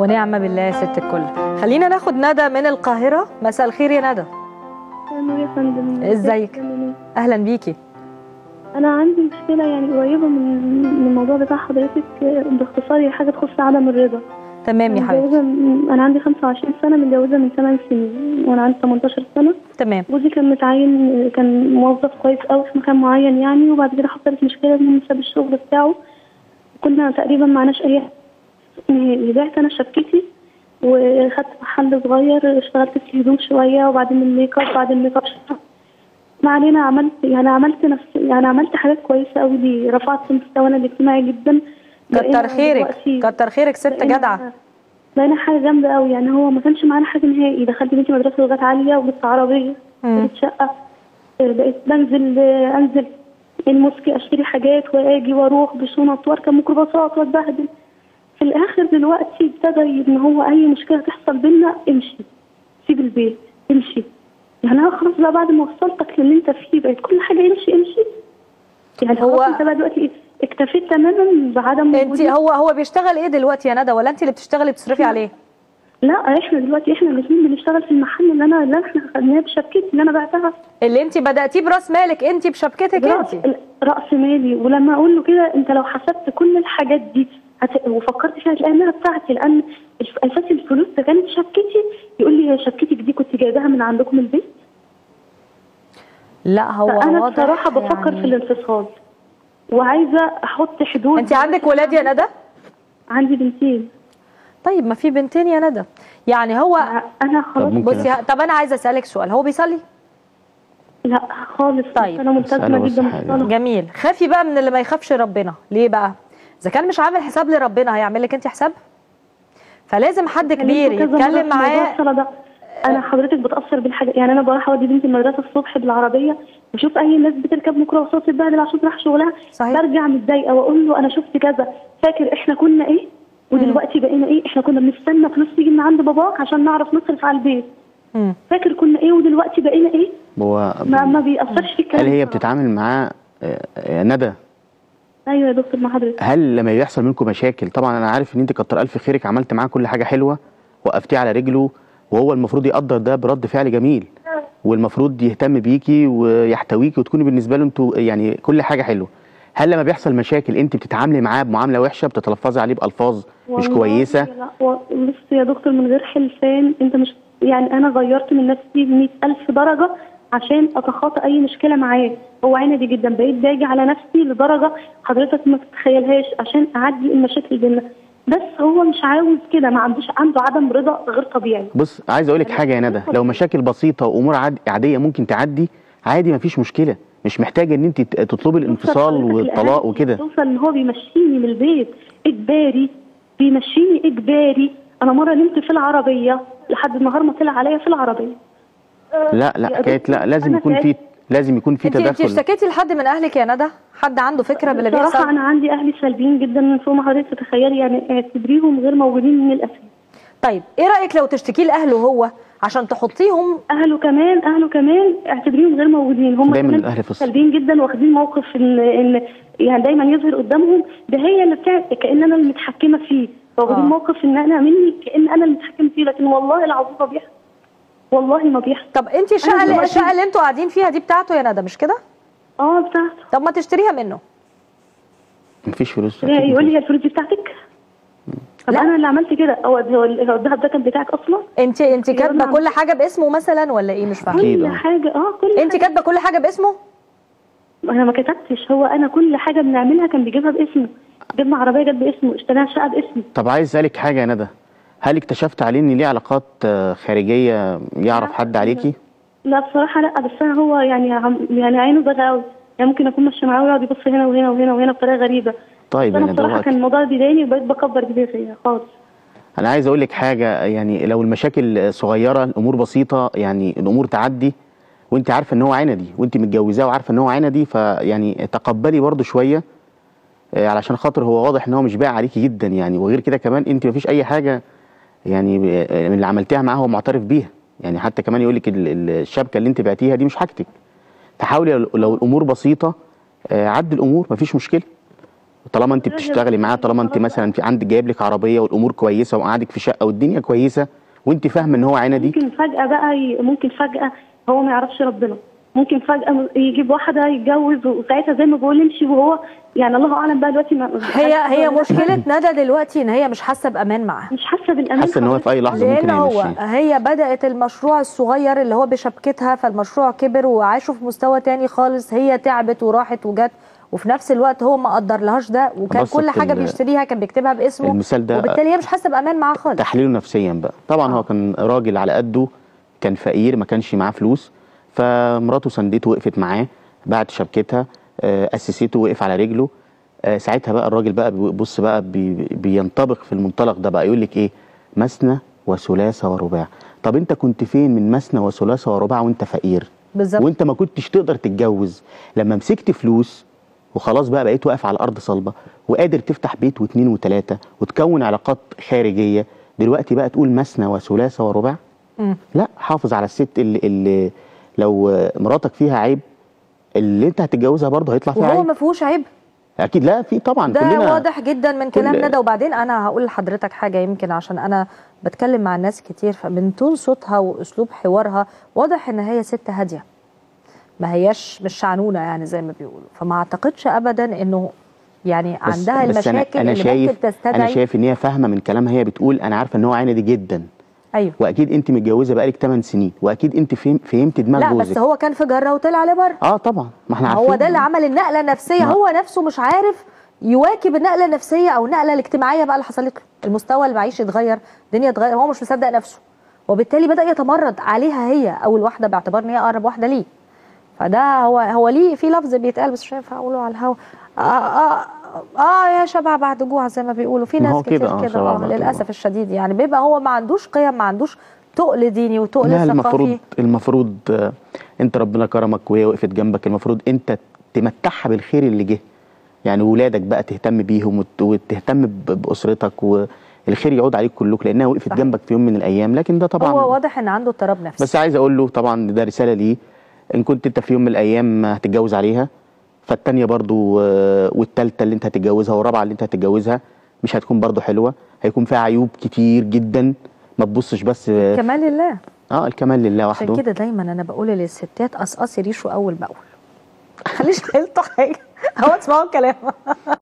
ونعم بالله يا ست الكل خلينا ناخد ندى من القاهرة مساء الخير يا ندى نور يا فندم ازيك؟ أهلا بيكي انا عندي مشكله يعني قريبه من من الموضوع بتاع حضرتك باختصار هي حاجه تخص عدم الرضا تمام يا أنا حبيبتي متجوزة من- انا عندي 25 سنه متجوزه من 8 سنين وانا عندي 18 سنه تمام جوزي كان متعين كان موظف كويس قوي في مكان معين يعني وبعد كده حصلت مشكله انه ساب الشغل بتاعه كنا تقريبا معناش اي نهائي بعت انا شبكتي وخدت محل صغير اشتغلت في الهدوم شويه وبعدين الميك اب بعد الميك اب شوية. ما علينا عملت يعني عملت نفس يعني عملت حاجات كويسه قوي دي رفعت مستوانا الاجتماعي جدا كتر بقينا خيرك دلوقتي- كتر خيرك ست بقينا- جدعة بقينا حاجه جامده قوي يعني هو ما كانش معانا حاجه نهائي دخلت بنتي مدرسه لغات عاليه وجبت عربيه مم. جبت شقه آه، بقيت بنزل آه، انزل الموسكي اشتري حاجات واجي واروح بشنط واركب ميكروباصات واتبهدل في الاخر دلوقتي ابتدى ان هو اي مشكله تحصل بينا امشي سيب البيت امشي يعني انا خلاص بقى بعد ما وصلتك للي انت فيه بقت كل حاجه امشي امشي يعني هو- هو انت بقى دلوقتي اكتفيت تماما بعدم انت وجودي. هو هو بيشتغل ايه دلوقتي يا ندى ولا انت اللي بتشتغلي بتصرفي عليه لا احنا دلوقتي احنا الاثنين بنشتغل في المحل اللي انا اللي احنا خدناه بشبكتي اللي انا بعتها اللي انت بدأتيه براس مالك انت بشبكتك رأس, انت رأس مالي ولما اقول له كده انت لو حسبت كل الحاجات دي هت... وفكرت فيها هتلاقي انها بتاعتي لان الف- اساس الفلوس ده كانت شبكتي يقول لي هي شبكتك دي كنت جايباها من عندكم البيت لا هو فانا واضح بصراحه بفكر يعني. في الانفصال وعايزه احط حدود انت عندك ولاد يا ندى عندي بنتين طيب ما في بنتين يا ندى يعني هو انا خلاص ممكن بصي ه- طب انا عايزه اسالك سؤال هو بيصلي لا خالص طيب. انا أسأله ملتزمه بس جدا حاجة. بالصلاه جميل خافي بقى من اللي ما يخافش ربنا ليه بقى اذا كان مش عامل حساب لربنا هيعمل لك انت حساب فلازم حد كبير كلمته كذا مرة يتكلم في موضوع معاه الصلاة ده. انا حضرتك بتاثر بالحاجه يعني انا بروح اودي بنتي المدرسه الصبح بالعربيه بشوف اي ناس بتركب ميكروباصات تتبهدل عشان تروح شغلها صحيح. برجع متضايقه واقول له انا شفت كذا فاكر احنا كنا ايه ودلوقتي بقينا ايه احنا كنا بنستنى فلوس تيجي من عند باباك عشان نعرف نصرف على البيت مم. فاكر كنا ايه ودلوقتي بقينا ايه هو ما, ما بيأثرش في الكلام هل هي بصراحة. بتتعامل معاه آه، آه، ندى ايوه يا دكتور مع حضرتك هل لما بيحصل منكم مشاكل طبعا انا عارف ان انت كتر الف خيرك عملت معاه كل حاجه حلوه وقفتيه على رجله وهو المفروض يقدر ده برد فعل جميل والمفروض يهتم بيكي ويحتويكي وتكوني بالنسبه له انتوا يعني كل حاجه حلوه هل لما بيحصل مشاكل انت بتتعاملي معاه بمعامله وحشه بتتلفظي عليه بالفاظ مش والله كويسه لا و- بص يا دكتور من غير حلفان انت مش يعني انا غيرت من نفسي ب ألف درجة عشان اتخطى اي مشكلة معاه هو عندي جدا بقيت باجي على نفسي لدرجة حضرتك ما تتخيلهاش عشان اعدي المشاكل بينا بس هو مش عاوز كده ما عندوش عنده عدم رضا غير طبيعي بص عايز اقول لك حاجه يا ندى لو مشاكل بسيطه وامور عاد عاديه ممكن تعدي عادي مفيش مشكله مش محتاجه ان انت ت- تطلبي الانفصال توصل حضرتك والطلاق لأهل وكده توصل ان هو بيمشيني من البيت اجباري بيمشيني اجباري انا مره نمت في العربيه لحد النهار ما طلع عليا في العربيه لا لا يا حكايه دكتور، لا لازم أنا يكون في تعبت. لازم يكون في انت انت تدخل اشتكيتي لحد من اهلك يا ندى حد عنده فكره باللي بصراحه بيحصل انا عندي اهلي سلبيين جدا فوق ما حضرتك تتخيلي يعني اعتبريهم غير موجودين من الاساس طيب ايه رايك لو تشتكيه لاهله هو عشان تحطيهم اهله كمان اهله كمان اعتبريهم غير موجودين هم دايما كمان الأهل في الصف. سلبيين جدا واخدين موقف ان ان يعني دايما يظهر قدامهم ده هي اللي بتاع كان انا المتحكمه فيه واخدين آه. موقف ان انا مني كان انا المتحكمه فيه لكن والله العظيم ما بيحصل والله ما بيحصل طب انت الشقه أنا اللي دلوقتي- الشقه اللي انتوا قاعدين فيها دي بتاعته يا ندى مش كده اه بتاعته طب ما تشتريها منه مفيش فلوس هي أكيد يقول لي مفيش. هي الفلوس دي بتاعتك طب لا. انا اللي عملت كده هو هو الذهب ده كان بتاعك اصلا انت انت يلا كاتبه نعم. كل حاجه باسمه مثلا ولا ايه مش فاهمه أكيد. كل آه. حاجه اه كل انت حاجة. كاتبه كل حاجه باسمه انا ما كتبتش هو انا كل حاجه بنعملها كان بيجيبها باسمه جبنا عربيه جت باسمه اشتراها شقه باسمه طب عايز اسالك حاجه يا ندى هل اكتشفت عليه ان ليه علاقات آه، خارجيه يعرف حد عليكي لا بصراحه لا بس انا هو يعني عم يعني عينه بغى قوي يعني ممكن اكون ماشيه معاه ويقعد يبص هنا وهنا وهنا وهنا بطريقه غريبه طيب بس انا يا ندى بصراحه هو كان الموضوع بيضايقني وبقيت بكبر دماغي خالص انا عايز اقول لك حاجه يعني لو المشاكل صغيره الامور بسيطه يعني الامور تعدي وانت عارفه ان هو عندي وانت متجوزاه وعارفه ان هو عندي فيعني تقبلي برضه شويه آه، علشان خاطر هو واضح ان هو مش باقي عليكي جدا يعني وغير كده كمان انت مفيش اي حاجه يعني ب- آه، من اللي عملتيها معاه هو معترف بيها يعني حتى كمان يقول لك ال- ال- الشبكه اللي انت بعتيها دي مش حاجتك فحاولي لو- لو الامور بسيطه آه، عدي الامور مفيش مشكله طالما انت بتشتغلي معاه طالما انت مثلا في عندك جايب لك عربيه والامور كويسه وقعدك في شقه والدنيا كويسه وانت فاهمه ان هو عندي ممكن فجأة بقى ي... ممكن فجأة هو ما يعرفش ربنا ممكن فجأة يجيب واحدة يتجوز وساعتها زي ما بقول يمشي وهو يعني الله أعلم بقى دلوقتي ما هي هي مشكله ندى دلوقتي ان هي مش حاسه بامان معاه مش حاسة بالأمان حاسه ان هو في اي لحظه ممكن لان هو يمشيه هي بدات المشروع الصغير اللي هو بشبكتها فالمشروع كبر وعاشوا في مستوى تاني خالص هي تعبت وراحت وجت وفي نفس الوقت هو ما قدر لهاش ده وكان بصت كل حاجه ال- بيشتريها كان بيكتبها باسمه المثال ده وبالتالي هي مش حاسه بامان معاه خالص تحليله نفسيا بقى طبعا آه. هو كان راجل على قده كان فقير ما كانش معاه فلوس فمراته سندته وقفت معاه بعد شبكتها آه، اسسته وقف على رجله آه، ساعتها بقى الراجل بقى بص بقى بي- بينطبق في المنطلق ده بقى يقول لك ايه مثنى وثلاثة ورباع طب انت كنت فين من مثنى وثلاثة ورباع وانت فقير بالظبط وانت ما كنتش تقدر تتجوز لما مسكت فلوس وخلاص بقى بقيت واقف على الارض صلبه وقادر تفتح بيت واثنين وثلاثه وتكون علاقات خارجيه دلوقتي بقى تقول مثنى وثلاثه ورباع مم. لا حافظ على الست اللي, اللي لو مراتك فيها عيب اللي انت هتتجوزها برضه هيطلع فيها وهو عيب ما فيهوش عيب اكيد لا في طبعا ده كلنا واضح جدا من كلام كل- ندى وبعدين انا هقول لحضرتك حاجه يمكن عشان انا بتكلم مع الناس كتير فمن تون صوتها واسلوب حوارها واضح ان هي ست هاديه ما هياش مش شعنونه يعني زي ما بيقولوا فما اعتقدش ابدا انه يعني بس عندها بس المشاكل أنا, أنا اللي شايف ممكن تستدعي انا شايف ان هي فاهمه من كلامها هي بتقول انا عارفه ان هو عاندي جدا ايوه واكيد انت متجوزه بقالك 8 سنين واكيد انت فهم فهمت دماغ لا جوزك بس هو كان في جره وطلع لبره اه طبعا ما احنا عارفين هو ده اللي عمل النقله النفسيه ما- هو نفسه مش عارف يواكب النقله النفسيه او النقله الاجتماعيه بقى اللي حصلت له المستوى المعيشي اتغير الدنيا اتغير هو مش مصدق نفسه وبالتالي بدا يتمرد عليها هي اول واحده باعتبار ان هي اقرب واحده ليه فده هو هو ليه في لفظ بيتقال بس مش هينفع اقوله على الهوا آه, آه, اه يا شبع بعد جوع زي ما بيقولوا في ما ناس هو كده، كتير آه، كده شبع اه بعد جوع. للاسف الشديد يعني بيبقى هو ما عندوش قيم ما عندوش تقل ديني وتقل لا ثقافي المفروض المفروض آه، انت ربنا كرمك وهي وقفت جنبك المفروض انت تمتعها بالخير اللي جه يعني ولادك بقى تهتم بيهم وت- وتهتم ب- باسرتك والخير يعود عليك كلكم لانها وقفت صحيح. جنبك في يوم من الايام لكن ده طبعا هو واضح ان عنده اضطراب نفسي بس عايز اقول له طبعا ده رساله ليه ان كنت انت في يوم من الايام هتتجوز عليها فالتانيه برضو آه، والتالته اللي انت هتتجوزها والرابعه اللي انت هتتجوزها مش هتكون برضو حلوه هيكون فيها عيوب كتير جدا ما تبصش بس اه كمال لله آه، الكمال لله عشان وحده كده دايما انا بقول للستات قصقصي ريشه اول باول خليش تلطح حاجه هو تسمعوا الكلام